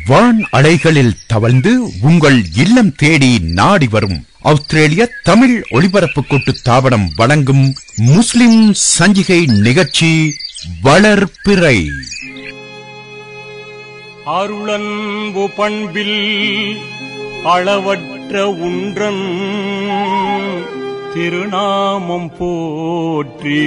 வான் அலைகளில் தவழ்ந்து உங்கள் இல்லம் தேடி நாடி வரும் ஆஸ்திரேலிய தமிழ் ஒளிபரப்பு கூட்டு தாபனம் வழங்கும் முஸ்லிம் சஞ்சிகை நிகழ்ச்சி வளர்பிறை அருளன்பு பண்பில் அளவற்ற உன்றன் திருநாமம் போற்றி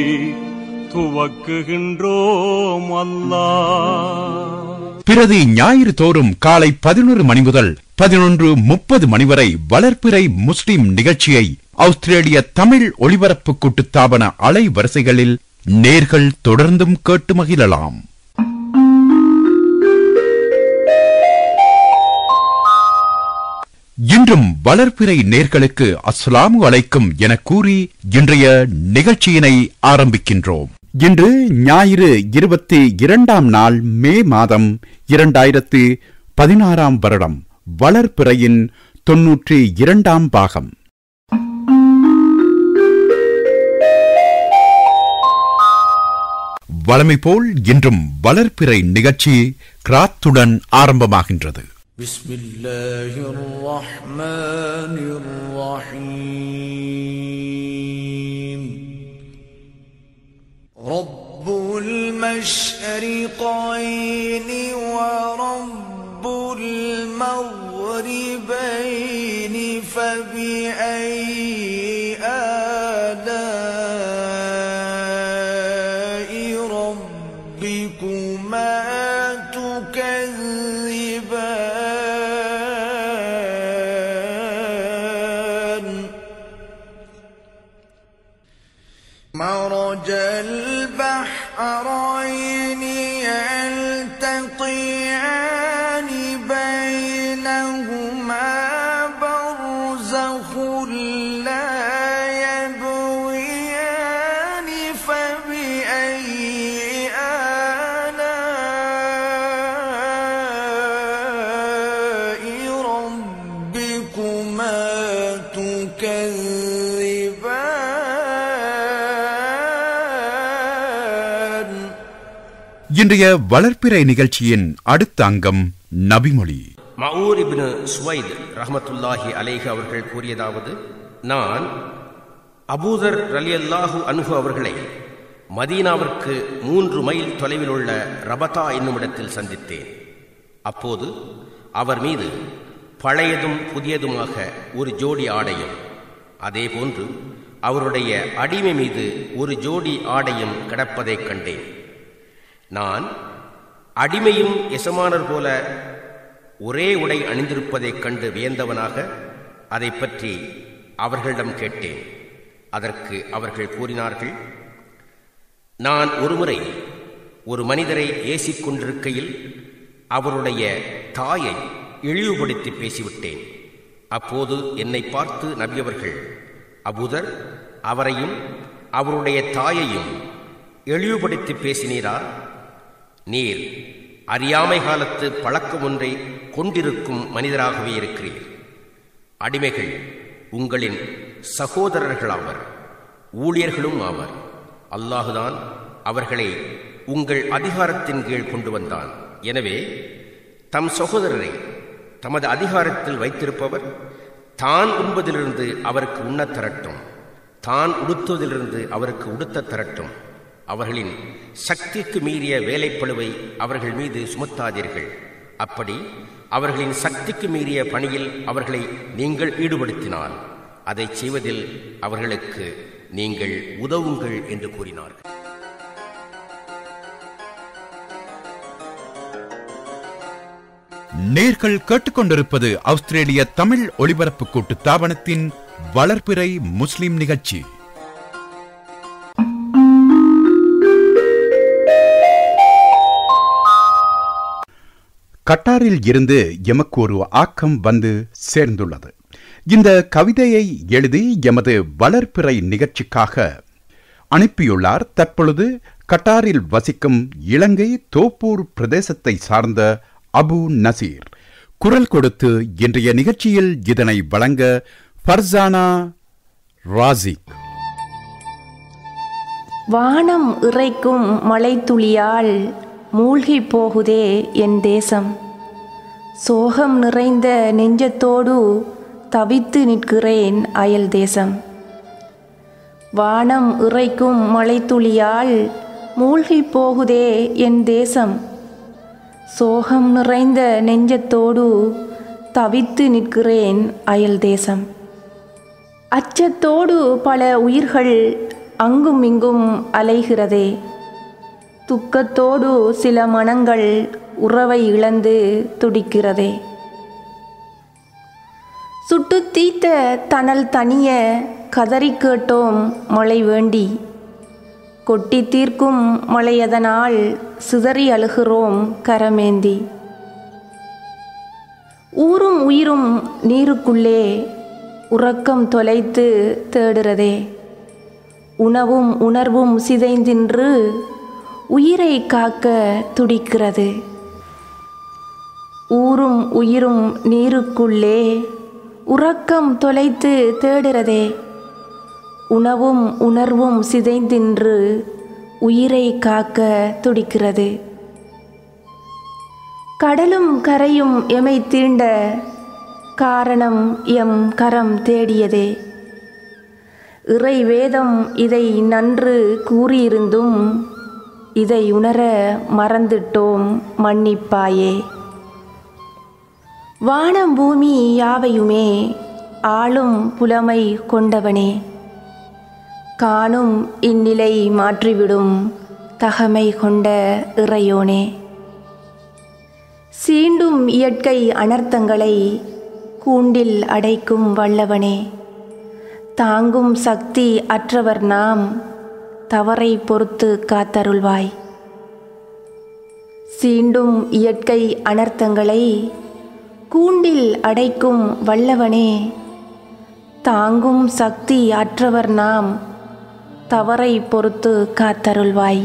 துவக்குகின்றோம் அல்லா பிரதி ஞாயிறு தோறும் காலை பதினொரு மணி முதல் பதினொன்று முப்பது மணி வரை வளர்ப்பிறை முஸ்லிம் நிகழ்ச்சியை ஆஸ்திரேலிய தமிழ் ஒளிபரப்பு கூட்டுத்தாபன அலை வரிசைகளில் நேர்கள் தொடர்ந்தும் கேட்டு மகிழலாம் இன்றும் வளர்ப்பிறை நேர்களுக்கு அஸ்ஸலாமு அலைக்கும் என கூறி இன்றைய நிகழ்ச்சியினை ஆரம்பிக்கின்றோம் இன்று ஞாயிறு இருபத்தி இரண்டாம் நாள் மே மாதம் இரண்டாயிரத்து பதினாறாம் வருடம் வளர்ப்பிறையின் தொன்னூற்றி இரண்டாம் பாகம் வழமை போல் இன்றும் வளர்ப்பிறை நிகழ்ச்சி கிராத்துடன் ஆரம்பமாகின்றது بسم الله الرحمن الرحيم رب المشرقين ورب المغربين فبأي آلاء ربكما تكذبان مرج البحرين يلتقيان بينهما برزخ لا يبغيان فبأي آلاء ربكما تكذبان இன்றைய வளர்ப்பிறை நிகழ்ச்சியின் அடுத்த அங்கம் நபிமொழி மவுர் இப்னு சுவைத் ரஹமத்துல்லாஹி அலைஹி அவர்கள் கூறியதாவது நான் அபூதர் ரலியல்லாஹு அன்ஹு அவர்களை மதீனாவிற்கு மூன்று மைல் தொலைவில் உள்ள ரபதா என்னுமிடத்தில் சந்தித்தேன் அப்போது அவர் மீது பழையதும் புதியதுமாக ஒரு ஜோடி ஆடையும் அதேபோன்று அவருடைய அடிமை மீது ஒரு ஜோடி ஆடையும் கிடப்பதைக் கண்டேன் நான் அடிமையும் எசமானர் போல ஒரே உடை அணிந்திருப்பதைக் கண்டு வியந்தவனாக அதை பற்றி அவர்களிடம் கேட்டேன் அதற்கு அவர்கள் கூறினார்கள் நான் ஒருமுறை ஒரு மனிதரை ஏசிக் கொண்டிருக்கையில் அவருடைய தாயை இழிவுபடுத்தி பேசிவிட்டேன் அப்போது என்னை பார்த்து நபியவர்கள் அபுதர் அவரையும் அவருடைய தாயையும் இழிவுபடுத்தி பேசினீரா நீர் அறியாமை காலத்து பழக்கம் ஒன்றை கொண்டிருக்கும் மனிதராகவே இருக்கிறீர் அடிமைகள் உங்களின் சகோதரர்களாவர் ஊழியர்களும் ஆவர் அல்லாஹுதான் அவர்களை உங்கள் அதிகாரத்தின் கீழ் கொண்டு வந்தான் எனவே தம் சகோதரரை தமது அதிகாரத்தில் வைத்திருப்பவர் தான் உண்பதிலிருந்து அவருக்கு உண்ணத் தரட்டும் தான் உடுத்துவதிலிருந்து அவருக்கு உடுத்தத் தரட்டும் அவர்களின் சக்திக்கு மீறிய வேலைப்பளுவை அவர்கள் மீது சுமத்தாதீர்கள் அப்படி அவர்களின் சக்திக்கு மீறிய பணியில் அவர்களை நீங்கள் ஈடுபடுத்தினால் அதைச் செய்வதில் அவர்களுக்கு நீங்கள் உதவுங்கள் என்று கூறினார்கள் நேர்கள் கேட்டுக்கொண்டிருப்பது ஆஸ்திரேலிய தமிழ் ஒளிபரப்பு கூட்டு தாபனத்தின் வளர்ப்பிறை முஸ்லிம் நிகழ்ச்சி கட்டாரில் இருந்து எமக்கு ஒரு ஆக்கம் வந்து சேர்ந்துள்ளது இந்த கவிதையை எழுதி எமது வளர்ப்பிறை நிகழ்ச்சிக்காக அனுப்பியுள்ளார் தற்பொழுது கட்டாரில் வசிக்கும் இலங்கை தோப்பூர் பிரதேசத்தை சார்ந்த அபு நசீர் குரல் கொடுத்து இன்றைய நிகழ்ச்சியில் இதனை வழங்க ஃபர்சானா ராசிக் வானம் இறைக்கும் மழைத்துளியால் மூழ்கிப் போகுதே என் தேசம் சோகம் நிறைந்த நெஞ்சத்தோடு தவித்து நிற்கிறேன் அயல் தேசம் வானம் இறைக்கும் மழைத்துளியால் மூழ்கி போகுதே என் தேசம் சோகம் நிறைந்த நெஞ்சத்தோடு தவித்து நிற்கிறேன் அயல் தேசம் அச்சத்தோடு பல உயிர்கள் அங்கும் இங்கும் அலைகிறதே துக்கத்தோடு சில மனங்கள் உறவை இழந்து துடிக்கிறதே சுட்டு தீத்த தணல் தனிய கதறி கேட்டோம் மழை வேண்டி கொட்டி தீர்க்கும் மழையதனால் சிதறி அழுகிறோம் கரமேந்தி ஊரும் உயிரும் நீருக்குள்ளே உறக்கம் தொலைத்து தேடுறதே உணவும் உணர்வும் சிதைந்தின்று உயிரை காக்க துடிக்கிறது ஊரும் உயிரும் நீருக்குள்ளே உறக்கம் தொலைத்து தேடுறதே உணவும் உணர்வும் சிதைந்தின்று உயிரை காக்க துடிக்கிறது கடலும் கரையும் எமை தீண்ட காரணம் எம் கரம் தேடியதே இறை வேதம் இதை நன்று கூறியிருந்தும் இதை உணர மறந்துட்டோம் மன்னிப்பாயே வானம் பூமி யாவையுமே ஆளும் புலமை கொண்டவனே காணும் இந்நிலை மாற்றிவிடும் தகமை கொண்ட இறையோனே சீண்டும் இயற்கை அனர்த்தங்களை கூண்டில் அடைக்கும் வல்லவனே தாங்கும் சக்தி அற்றவர் நாம் தவறை பொறுத்து காத்தருள்வாய் சீண்டும் இயற்கை அனர்த்தங்களை கூண்டில் அடைக்கும் வல்லவனே தாங்கும் சக்தி அற்றவர் நாம் தவறை பொறுத்து காத்தருள்வாய்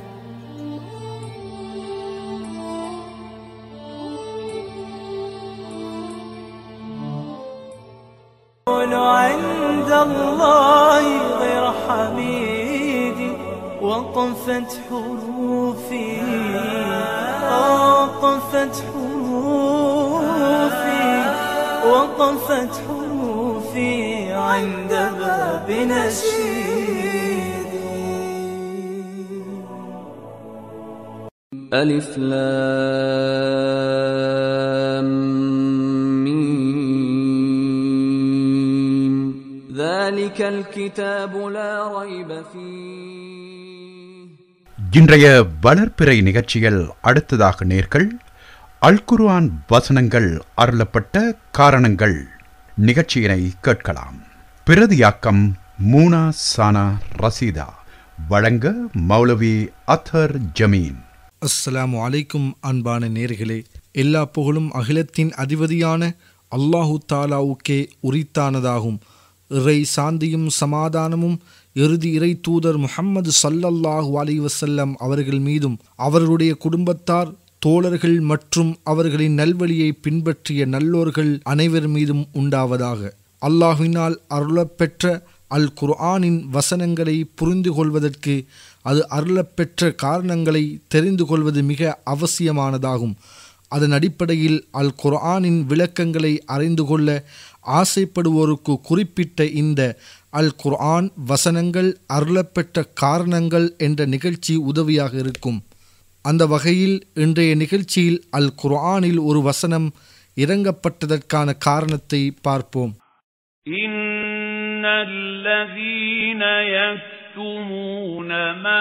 عند الله غير حميدي وقفت حروفي وقفت حروفي وقفت حروفي عند باب نشيدي ألف لام ميم ذلك الكتاب لا ريب فيه இன்றைய வளர்ப்பிறை நிகழ்ச்சியில் அடுத்ததாக நேர்கள் அல் குர்ஆன் வசனங்கள் அருளப்பட்ட காரணங்கள் நிகழ்ச்சியினை கேட்கலாம் பிரதியாக்கம் மூனா சானா ரசீதா வழங்க மௌலவி அத்தர் ஜமீன் அஸ்ஸலாமு அலைக்கும் அன்பான நேர்களே எல்லா புகழும் அகிலத்தின் அதிபதியான அல்லாஹு தாலாவுக்கே உரித்தானதாகும் இறை சாந்தியும் சமாதானமும் இறுதி இறை தூதர் முஹம்மது சல்லல்லாஹு அலைஹி வஸல்லம் அவர்கள் மீதும் அவர்களுடைய குடும்பத்தார் தோழர்கள் மற்றும் அவர்களின் நல்வழியை பின்பற்றிய நல்லோர்கள் அனைவர் மீதும் உண்டாவதாக அல்லாஹ்வினால் அருளப்பெற்ற அல் குர்ஆனின் வசனங்களை புரிந்து கொள்வதற்கு அது அருளப்பெற்ற காரணங்களை தெரிந்து கொள்வது மிக அவசியமானதாகும் அதன் அடிப்படையில் அல் குர்ஆனின் விளக்கங்களை அறிந்து கொள்ள ஆசைப்படுவோருக்கு குறிப்பிட்ட இந்த அல் குர்ஆன் வசனங்கள் அருளப்பெற்ற காரணங்கள் என்ற நிகழ்ச்சி உதவியாக இருக்கும் அந்த வகையில் இன்றைய நிகழ்ச்சியில் அல் குர்ஆனில் ஒரு வசனம் இறங்கப்பட்டதற்கான காரணத்தை பார்ப்போம் إن الذين يكتمون ما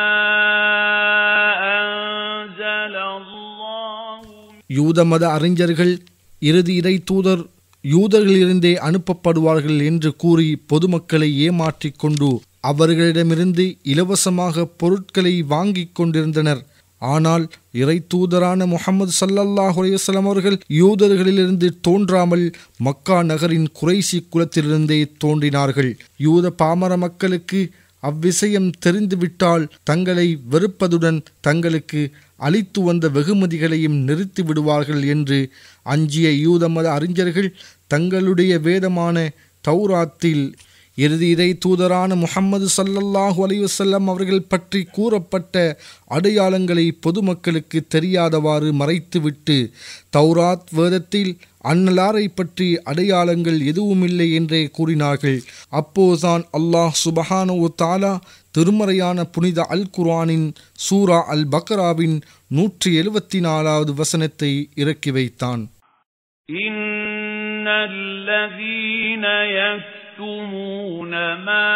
أنزل الله யூத மத அறிஞர்கள் இறுதி இறை தூதர் யூதர்களிலிருந்தே அனுப்பப்படுவார்கள் என்று கூறி பொதுமக்களை ஏமாற்றிக் கொண்டு அவர்களிடமிருந்து இலவசமாக பொருட்களை வாங்கிக் கொண்டிருந்தனர் ஆனால் இறை தூதரான முகமது சல்லல்லாஹு அலைஹி வஸல்லம் அவர்கள் யூதர்களிலிருந்து தோன்றாமல் மக்கா நகரின் குறைசி குலத்திலிருந்தே தோன்றினார்கள் யூத பாமர மக்களுக்கு அவ்விஷயம் தெரிந்துவிட்டால் தங்களை வெறுப்பதுடன் தங்களுக்கு அளித்து வந்த வெகுமதிகளையும் நிறுத்தி விடுவார்கள் என்று அஞ்சிய யூத மத அறிஞர்கள் தங்களுடைய வேதமான தௌராத்தில் இறுதி இறை தூதரான முஹம்மது ஸல்லல்லாஹு அலைஹி வஸல்லம் அவர்கள் பற்றி கூறப்பட்ட அடையாளங்களை பொதுமக்களுக்கு தெரியாதவாறு மறைத்துவிட்டு தௌராத் வேதத்தில் அன்னலாரை பற்றி அடையாளங்கள் எதுவுமில்லை என்றே கூறினார்கள் அப்போதுதான் அல்லாஹ் சுபஹானு தாலா திருமறையான புனித அல் குர்ஆனின் சூரா அல் பக்ராவின் நூற்றி எழுபத்தி நாலாவது வசனத்தை இறக்கி வைத்தான் إن الذين يكتمون ما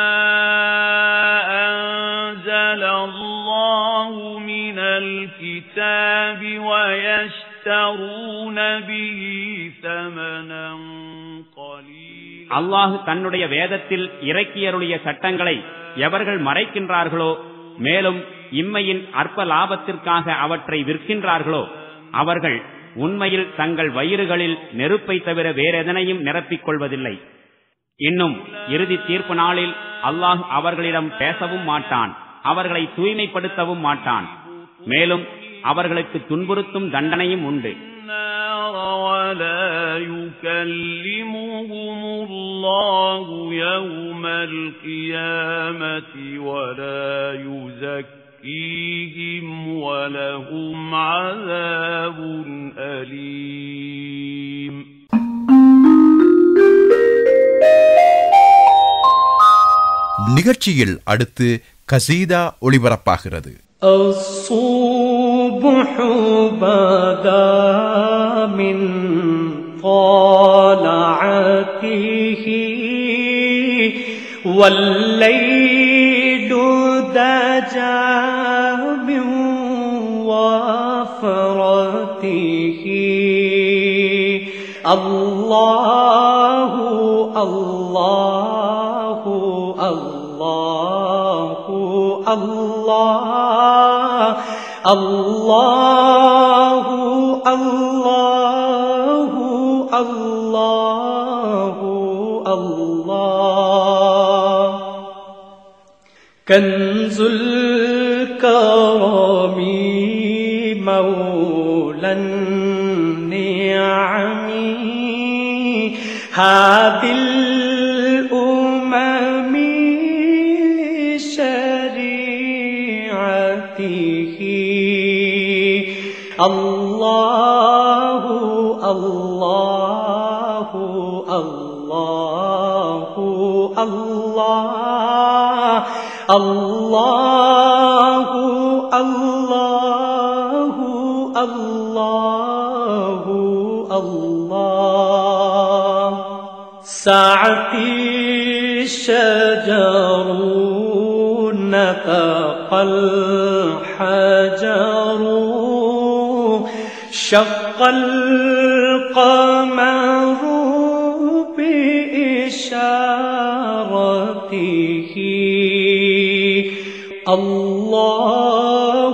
أنزل الله من الكتاب ويشترون به ثمنا قليلا அல்லாஹ் தன்னுடைய வேதத்தில் இறக்கியருளிய சட்டங்களை எவர்கள் மறைக்கின்றார்களோ மேலும் இம்மையின் அற்ப லாபத்திற்காக அவற்றை விற்கின்றார்களோ அவர்கள் உண்மையில் தங்கள் வயிறுகளில் நெருப்பை தவிர வேறெதனையும் நிரப்பிக் கொள்வதில்லை இன்னும் இறுதி தீர்ப்பு நாளில் அல்லாஹ் அவர்களிடம் பேசவும் மாட்டான் அவர்களை தூய்மைப்படுத்தவும் மாட்டான் மேலும் அவர்களுக்கு துன்புறுத்தும் தண்டனையும் உண்டு النار ولا يكلمهم الله يوم القيامة ولا يزكيهم ولهم عذاب أليم நிகழ்ச்சியில் அடுத்து கசீதா ஒளிபரப்பாகிறது الصبح بدا من طالعته والليل دجى من وفرته الله الله الله الله الله الله الله الله كنز الكرم مولى النعم هذه الأمم شريعته الله الله الله الله الله الله الله الله سعتي الشجر نفق الحجر شق القمر بإشارته الله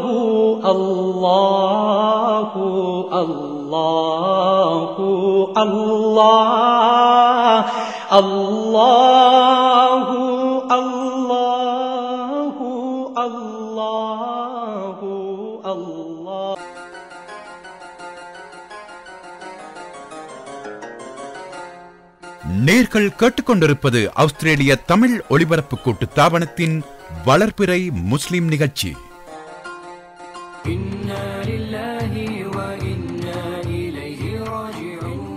الله الله الله الله الله الله الله நேர்கள் கேட்டுக்கொண்டிருப்பது ஆஸ்திரேலிய தமிழ் ஒலிபரப்பு கூட்டு தாபனத்தின் வளர்ப்பிறை முஸ்லிம் நிகழ்ச்சி إنا لله وإنا إليه راجعون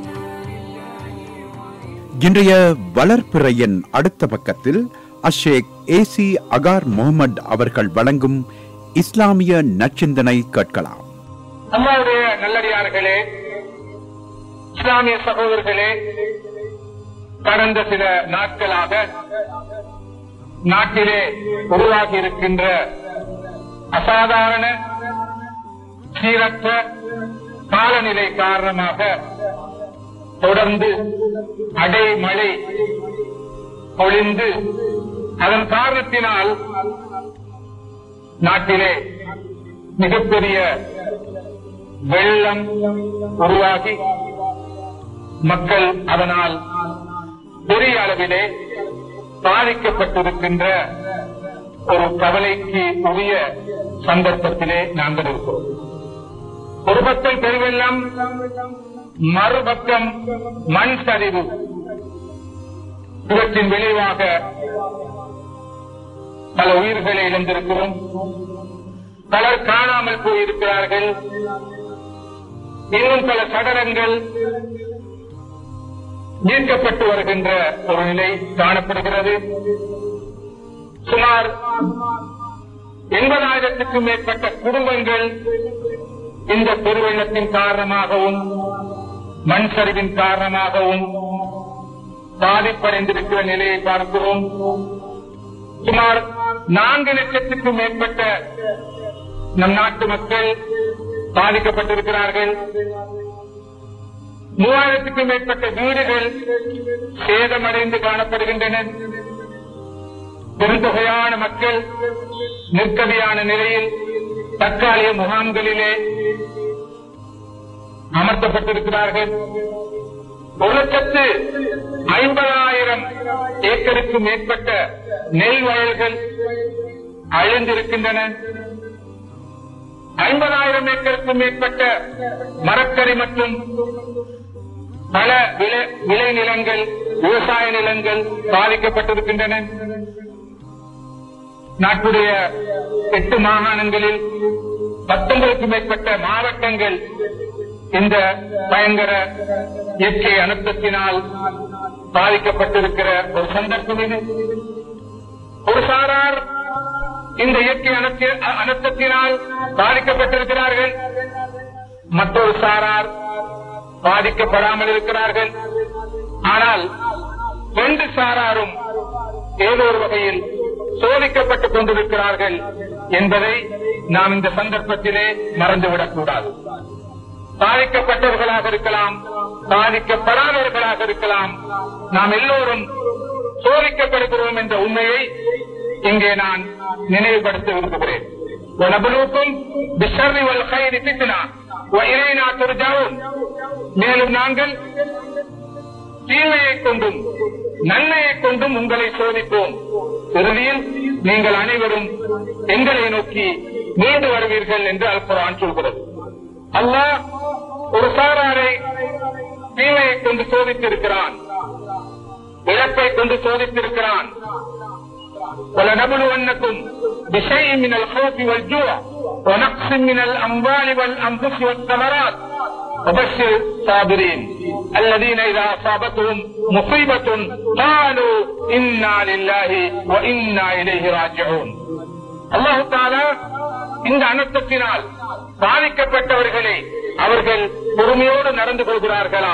இன்றைய வளர்ப்பிறையின் அடுத்த பக்கத்தில் அஷேக் ஏசி அகார் முகமது அவர்கள் வழங்கும் இஸ்லாமிய நச்சிந்தனை கேட்கலாம் அல்லாவுடைய நல்லடியார்களே இஸ்லாமிய சகோதரர்களே கடந்த சில நாட்களாக நாட்டிலே உருவாகி இருக்கின்ற அசாதாரண சீரற்ற காலநிலை காரணமாக தொடர்ந்து அடைமழை பொழிந்து அதன் காரணத்தினால் நாட்டிலே மிகப்பெரிய வெள்ளம் உருவாகி மக்கள் அதனால் பெரிய அளவிலே பாதிக்கப்பட்டிருக்கின்ற ஒரு கவலைக்கு உரிய சந்தர்ப்பத்திலே நாங்கள் இருக்கிறோம் ஒரு பக்கம் பெருவெள்ளம் மறுபக்கம் மண் சரிவு இவற்றின் விளைவாக பல உயிர்களை இழந்திருக்கிறோம் பலர் காணாமல் போயிருக்கிறார்கள் இன்னும் பல சடலங்கள் மீட்கப்பட்டு வருகின்ற ஒரு நிலை காணப்படுகிறது சுமார் எண்பதாயிரத்துக்கும் மேற்பட்ட குடும்பங்கள் இந்த பெருவெள்ளத்தின் காரணமாகவும் மண் சரிவின் காரணமாகவும் பாதிப்படைந்திருக்கிற நிலையை பார்க்கிறோம் சுமார் நான்கு லட்சத்துக்கும் மேற்பட்ட நம் நாட்டு மக்கள் பாதிக்கப்பட்டிருக்கிறார்கள் மூவாயிரத்துக்கும் மேற்பட்ட வீடுகள் சேதமடைந்து காணப்படுகின்றன பெருந்தொகையான மக்கள் நிற்கதியான நிலையில் தற்காலிக முகாம்களிலே அமர்த்தப்பட்டிருக்கிறார்கள் ஒரு லட்சத்து ஐம்பதாயிரம் ஏக்கருக்கு மேற்பட்ட நெல் வயல்கள் அழிந்திருக்கின்றன ஐம்பதாயிரம் ஏக்கருக்கும் மேற்பட்ட மரக்கறி மற்றும் பல விளை விளை நிலங்கள் விவசாய நிலங்கள் பாதிக்கப்பட்டிருக்கின்றன நாட்டுடைய எட்டு மாகாணங்களில் பத்தொன்பதுக்கும் மேற்பட்ட மாவட்டங்கள் இந்த பயங்கர இயற்கை அனர்த்தத்தினால் பாதிக்கப்பட்டிருக்கிற ஒரு சந்தர்ப்பம் இது ஒரு சாரார் இந்த இயற்கை அனர்த்த- அனர்த்தத்தினால் பாதிக்கப்பட்டிருக்கிறார்கள் மற்றொரு சாரார் பாதிக்கப்படாமல் இருக்கிறார்கள் ஆனால் ரெண்டு சாராரும் ஏதோ ஒரு வகையில் சோதிக்கப்பட்டுக் கொண்டிருக்கிறார்கள் என்பதை நாம் இந்த சந்தர்ப்பத்திலே மறந்துவிடக் கூடாது பாதிக்கப்பட்டவர்களாக இருக்கலாம் பாதிக்கப்படாதவர்களாக இருக்கலாம் நாம் எல்லோரும் சோதிக்கப்படுகிறோம் என்ற உண்மையை இங்கே நான் நினைவுபடுத்த விரும்புகிறேன் وَنَبْلُوكُمْ بِالشَّرِّ وَالْخَيْرِ فِتْنَةً وَإِلَيْنَا تُرْجَعُونَ மேலும் நாங்கள் தீமையை கொண்டும் நன்மையை கொண்டும் உங்களை சோதிப்போம் இறுதியில் நீங்கள் அனைவரும் எங்களை நோக்கி மீண்டு வருவீர்கள் என்று அல்குரான் சொல்கிறது அல்லாஹ் ஒரு சாராரை தீமையை கொண்டு சோதித்திருக்கிறான் இழப்பை கொண்டு சோதித்திருக்கிறான் ولنبلونكم بشيء من الخوف والجوع ونقص من الأموال والأنفس والثمرات وبشر الصابرين الذين إذا أصابتهم مصيبة قالوا إنا لله وإنا إليه راجعون அல்லாஹு தாலா இந்த அனர்த்தத்தினால் பாதிக்கப்பட்டவர்களை அவர்கள் பொறுமையோடு நடந்து கொள்கிறார்களா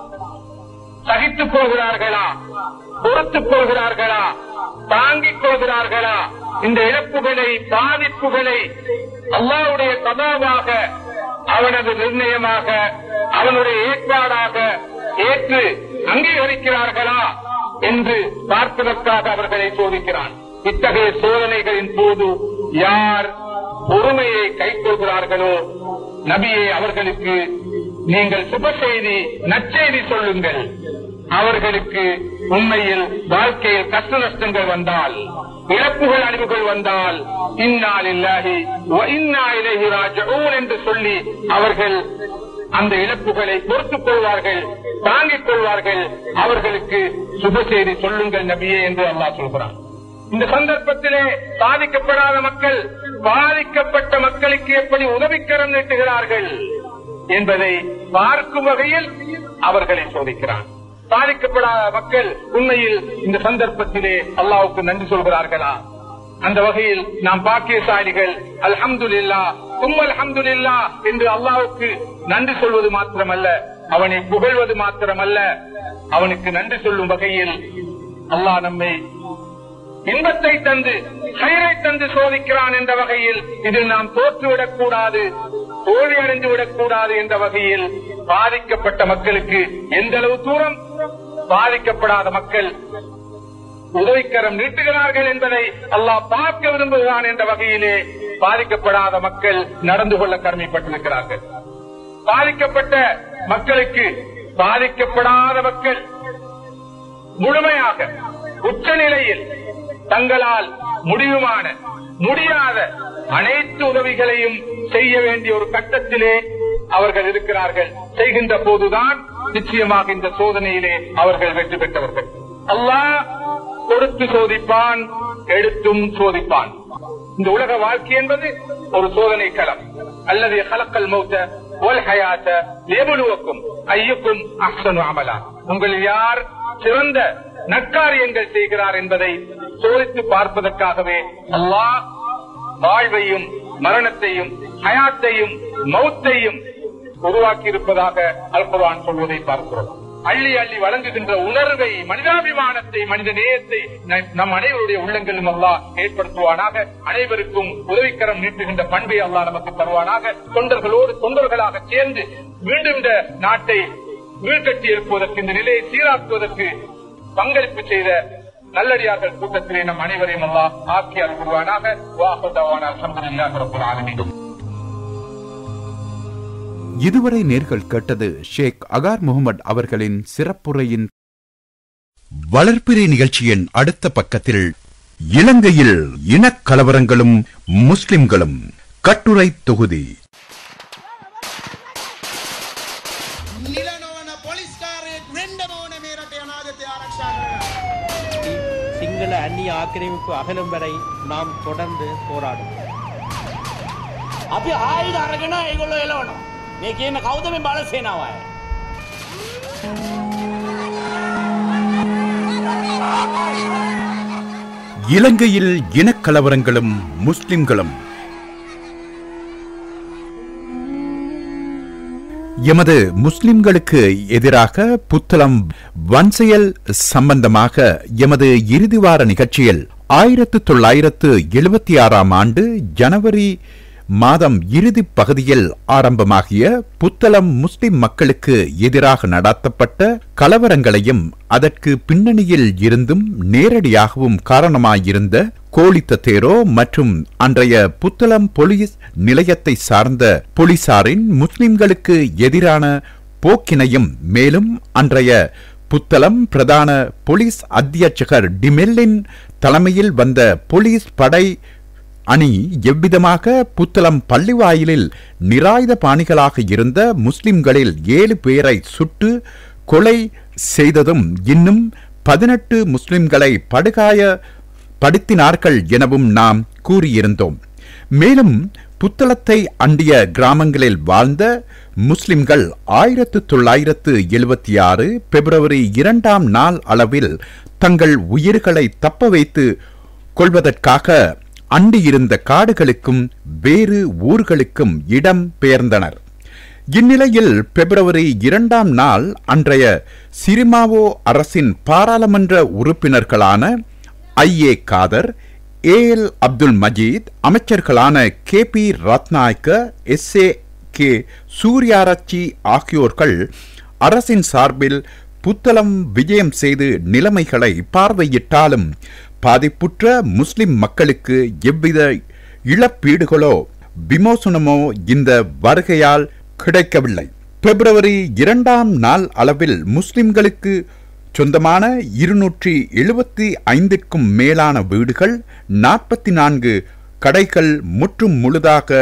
சகித்துக் கொள்கிறார்களா பொறுத்துக் கொள்கிறார்களா தாங்கிக் கொள்கிறார்களா இந்த இழப்புகளை பாதிப்புகளை அல்லாவுடைய கதாவாக அவனது நிர்ணயமாக அவனுடைய ஏற்பாடாக ஏற்று அங்கீகரிக்கிறார்களா என்று பார்ப்பதற்காக அவர்களை சோதிக்கிறான் இத்தகைய சோதனைகளின் போது யார் பொறுமையை கைக்கொள்கிறார்களோ நபியை அவர்களுக்கு நீங்கள் சுப செய்தி நற்செய்தி சொல்லுங்கள் அவர்களுக்கு உண்மையில் வாழ்க்கையில் கஷ்ட நஷ்டங்கள் வந்தால் இழப்புகள் அழிவுகள் வந்தால் இன்னால் இல்லாஹி இன்னா இலகி ராஜூன் என்று சொல்லி அவர்கள் அந்த இழப்புகளை பொறுத்துக் கொள்வார்கள் தாங்கிக் கொள்வார்கள் அவர்களுக்கு சுப செய்தி சொல்லுங்கள் நபியே என்று அல்லாஹ் சொல்கிறான் இந்த சந்தர்ப்பத்திலே பாதிக்கப்படாத மக்கள் பாதிக்கப்பட்ட மக்களுக்கு எப்படி உதவிக்கரம் நீட்டுகிறார்கள் என்பதை பார்க்கும் வகையில் அவர்களை சோதிக்கிறான் பாதிக்கப்படாத மக்கள் உண்மையில் இந்த சந்தர்ப்பத்திலே அல்லாவுக்கு நன்றி சொல்கிறார்களா அந்த வகையில் நாம் பாக்கியசாலிகள் அல்ஹம்துலில்லா உம் அல்ஹம்துலில்லா என்று அல்லாவுக்கு நன்றி சொல்வது மாத்திரமல்ல அவனை புகழ்வது மாத்திரமல்ல அவனுக்கு நன்றி சொல்லும் வகையில் அல்லாஹ் நம்மை இன்பத்தை தந்து கயிறை தந்து சோதிக்கிறான் என்ற வகையில் இதில் நாம் தோற்றுவிடக் கூடாது தோல்வி அடைந்து விடக் கூடாது என்ற வகையில் பாதிக்கப்பட்ட மக்களுக்கு எந்த அளவு தூரம் பாதிக்கப்படாத மக்கள் உதவிக்கரம் நீட்டுகிறார்கள் என்பதை அல்லாஹ் பார்க்க விரும்புகிறான் என்ற வகையிலே பாதிக்கப்படாத மக்கள் நடந்து கொள்ள கடமைப்பட்டிருக்கிறார்கள் பாதிக்கப்பட்ட மக்களுக்கு பாதிக்கப்படாத மக்கள் முழுமையாக உச்ச நிலையில் தங்களால் முடிவுமான முடியாத அனைத்து உதவிகளையும் செய்ய வேண்டிய ஒரு கட்டத்திலே அவர்கள் இருக்கிறார்கள் செய்கின்ற போதுதான் நிச்சயமாக இந்த சோதனையிலே அவர்கள் வெற்றி பெற்றவர்கள் அல்லாஹ் கொடுத்து சோதிப்பான் எடுத்தும் சோதிப்பான் இந்த உலக வாழ்க்கை என்பது ஒரு சோதனை களம் அல்லது கலக்கல் மௌத்த ஒல் ஹயாத்த லேபுலுவக்கும் ஐயுக்கும் அஹ்சனு அமலா உங்களில் யார் சிறந்த நற்காரியங்கள் செய்கிறார் என்பதை சோதித்து பார்ப்பதற்காகவே அல்லாஹ் வாழ்வையும் மரணத்தையும் ஹயாத்தையும் மௌத்தையும் உருவாக்கி இருப்பதாக அல்குர்ஆன் சொல்வதை பார்க்கிறோம் அள்ளி அள்ளி வழங்குகின்ற உணர்வை மனிதாபிமானத்தை மனித நேயத்தை நம்- நம் அனைவருடைய உள்ளங்களும் அல்லாஹ் ஏற்படுத்துவானாக அனைவருக்கும் உதவிக்கரம் நீட்டுகின்ற பண்பை அல்லாஹ் நமக்கு தருவானாக தொண்டர்களோடு தொண்டர்களாக சேர்ந்து மீண்டும் இந்த நாட்டை வீழ்கட்டி எழுப்புவதற்கு இந்த நிலையை சீராக்குவதற்கு பங்களிப்பு செய்த நல்லடியார்கள் கூட்டத்திலே நம் அனைவரையும் அல்லாஹ் ஆக்கி அருள்வானாக வாஹுதவான அல்ஹம்துலில்லாஹி ரப்பில் ஆலமீன் இதுவரை நேர்கள் கேட்டது ஷேக் அகார் முகமது அவர்களின் சிறப்புரையின் வளர்ப்பிறை நிகழ்ச்சியின் அடுத்த பக்கத்தில் இலங்கையில் இனக்கலவரங்களும் முஸ்லிம்களும் கட்டுரை தொகுதி නිල නොවන පොලිස්කාරයෙක් වෙන්න ඕන මේ රට අනාගතය ආරක්ෂා කරගන්න. சிங்கள அந்நிய ஆக்கிரமிப்பு அகலும் வரை நாம் தொடர்ந்து போராடும் අපි ආයුධ අරගෙන ඒගොල්ලෝ එලවනවා. මේ කියන කවුද මේ බල සේනාවයි. இலங்கையில் இனக்கலவரங்களும் முஸ்லிம்களும் எமது முஸ்லிம்களுக்கு எதிராக புத்தளம் வன்செயல் சம்பந்தமாக எமது இறுதி வார நிகழ்ச்சியில் ஆயிரத்து தொள்ளாயிரத்து எழுபத்தி ஆறாம் ஆண்டு ஜனவரி மாதம் இறுதி பகுதியில் ஆரம்பமாகிய புத்தளம் முஸ்லிம் மக்களுக்கு எதிராக நடத்தப்பட்ட கலவரங்களையும் அதற்கு பின்னணியில் இருந்தும் நேரடியாகவும் காரணமாயிருந்த கோழித்தேரோ மற்றும் அன்றைய புத்தளம் போலீஸ் நிலையத்தை சார்ந்த போலீசாரின் முஸ்லிம்களுக்கு எதிரான போக்கினையும் மேலும் அன்றைய புத்தளம் பிரதான போலீஸ் அத்தியட்சகர் டிமெல்லின் தலைமையில் வந்த போலீஸ் படை அணி எவ்விதமாக புத்தளம் பள்ளிவாயிலில் நிராயுத பாணிகளாக இருந்த முஸ்லிம்களில் ஏழு பேரை சுட்டு கொலை செய்ததும் இன்னும் பதினெட்டு முஸ்லிம்களை படுகாய படுத்தினார்கள் எனவும் நாம் கூறியிருந்தோம் மேலும் புத்தளத்தை அண்டிய கிராமங்களில் வாழ்ந்த முஸ்லிம்கள் ஆயிரத்து தொள்ளாயிரத்து எழுபத்தி ஆறு பிப்ரவரி இரண்டாம் நாள் அளவில் தங்கள் உயிர்களை தப்ப வைத்து கொள்வதற்காக அண்டியிருந்த காடுகளுக்கும் வேறு ஊர்களுக்கும் இடம் பெயர்ந்தனர் இந்நிலையில் பிப்ரவரி இரண்டாம் நாள் அன்றைய சிரிமாவோ அரசின் பாராளுமன்ற உறுப்பினர்களான I A Cader A L Abdul Majeed அமைச்சர்களான K P Ratnayake S A K Suriyarachchi ஆகியோர்கள் அரசின் சார்பில் புத்தளம் விஜயம் செய்து நிலைமைகளை பார்வையிட்டாலும் பாதிப்புற்ற முஸ்லிம் மக்களுக்கு எவ்வித இழப்பீடுகளோ விமோசனமோ இந்த வருகையால் கிடைக்கவில்லை பிப்ரவரி இரண்டாம் நாள் அளவில் முஸ்லிம்களுக்கு சொந்தமான இருநூற்றி எழுபத்தி ஐந்திற்கும் மேலான வீடுகள் நாற்பத்தி நான்கு கடைகள் முற்றும் முழுதாக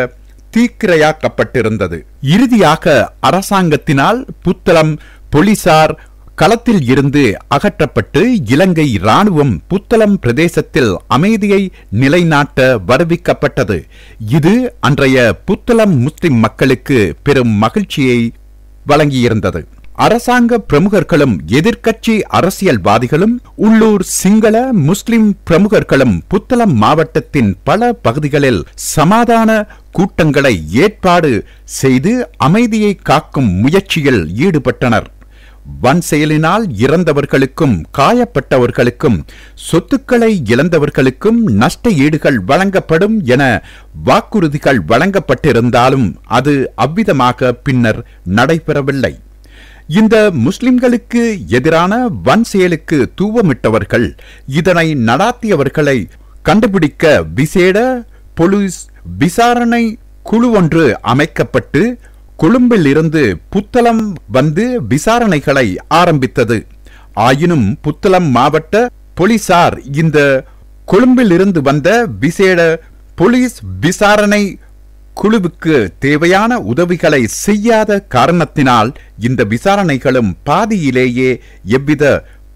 தீக்கிரையாக்கப்பட்டிருந்தது இறுதியாக அரசாங்கத்தினால் புத்தளம் போலீசார் களத்தில் இருந்து அகற்றப்பட்டு இலங்கை ராணுவம் புத்தளம் பிரதேசத்தில் அமைதியை நிலைநாட்ட வருவிக்கப்பட்டது இது அன்றைய புத்தளம் முஸ்லிம் மக்களுக்கு பெரும் மகிழ்ச்சியை வழங்கியிருந்தது அரசாங்க பிரமுகர்களும் எதிர்க்கட்சி அரசியல்வாதிகளும் உள்ளூர் சிங்கள முஸ்லிம் பிரமுகர்களும் புத்தளம் மாவட்டத்தின் பல பகுதிகளில் சமாதான கூட்டங்களை ஏற்பாடு செய்து அமைதியை காக்கும் முயற்சியில் ஈடுபட்டனர் வன் செயலினால் இறந்தவர்களுக்கும் காயப்பட்டவர்களுக்கும் சொத்துக்களை இழந்தவர்களுக்கும் நஷ்ட ஈடுகள் வழங்கப்படும் என வாக்குறுதிகள் வழங்கப்பட்டிருந்தாலும் அது அவ்விதமாக பின்னர் நடைபெறவில்லை இந்த முஸ்லிம்களுக்கு எதிரான வன் செயலுக்கு தூவமிட்டவர்கள் இதனை நடாத்தியவர்களை கண்டுபிடிக்க விசேட போலீஸ் விசாரணை குழு ஒன்று அமைக்கப்பட்டு கொழும்பில் இருந்து புத்தளம் வந்து விசாரணைகளை ஆரம்பித்தது ஆயினும் புத்தளம் மாவட்ட போலீசார் இந்த கொழும்பில் இருந்து வந்த விசேட போலீஸ் விசாரணை குழுவுக்கு தேவையான உதவிகளை செய்யாத காரணத்தினால் இந்த விசாரணைகளும் பாதியிலேயே எவ்வித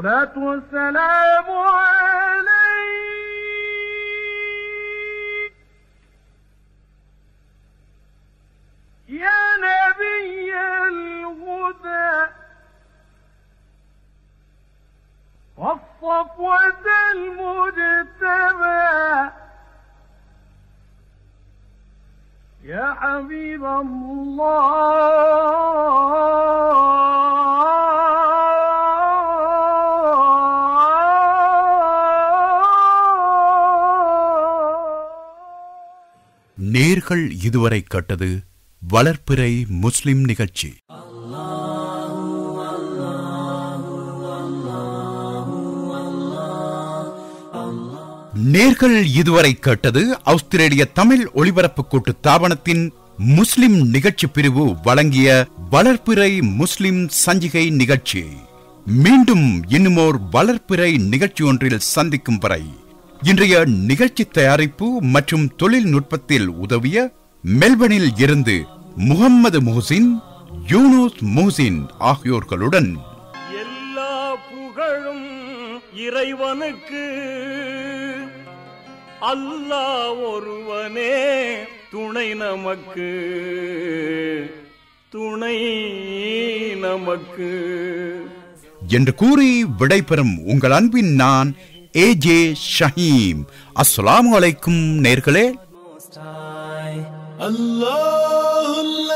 الصلاة والسلام عليك يا نبي الهدى والصفوة المجتبى يا حبيب الله நேர்கள் இதுவரை கேட்டது வளர்ப்பிறை முஸ்லிம் நிகழ்ச்சி நேர்கள் இதுவரை கேட்டது ஆஸ்திரேலிய தமிழ் ஒலிபரப்பு கூட்டு தாபனத்தின் முஸ்லிம் நிகழ்ச்சி பிரிவு வழங்கிய வளர்ப்பிறை முஸ்லிம் சஞ்சிகை நிகழ்ச்சி மீண்டும் இன்னுமோர் வளர்ப்பிறை நிகழ்ச்சி ஒன்றில் சந்திக்கும் வரை இன்றைய நிகழ்ச்சி தயாரிப்பு மற்றும் தொழில்நுட்பத்தில் உதவிய மெல்பனில் இருந்து முகம்மது முஹசின் யூனுஸ் முஹசின் ஆகியோர்களுடன் எல்லா புகழும் இறைவனுக்கு அல்லாஹ் ஒருவனே துணை நமக்கு துணை நமக்கு என்று கூறி விடைபெறும் உங்கள் அன்பின் நான் ஏ ஜே ஷஹீம் அஸ்ஸலாமு அலைக்கும் நேர்களே Allah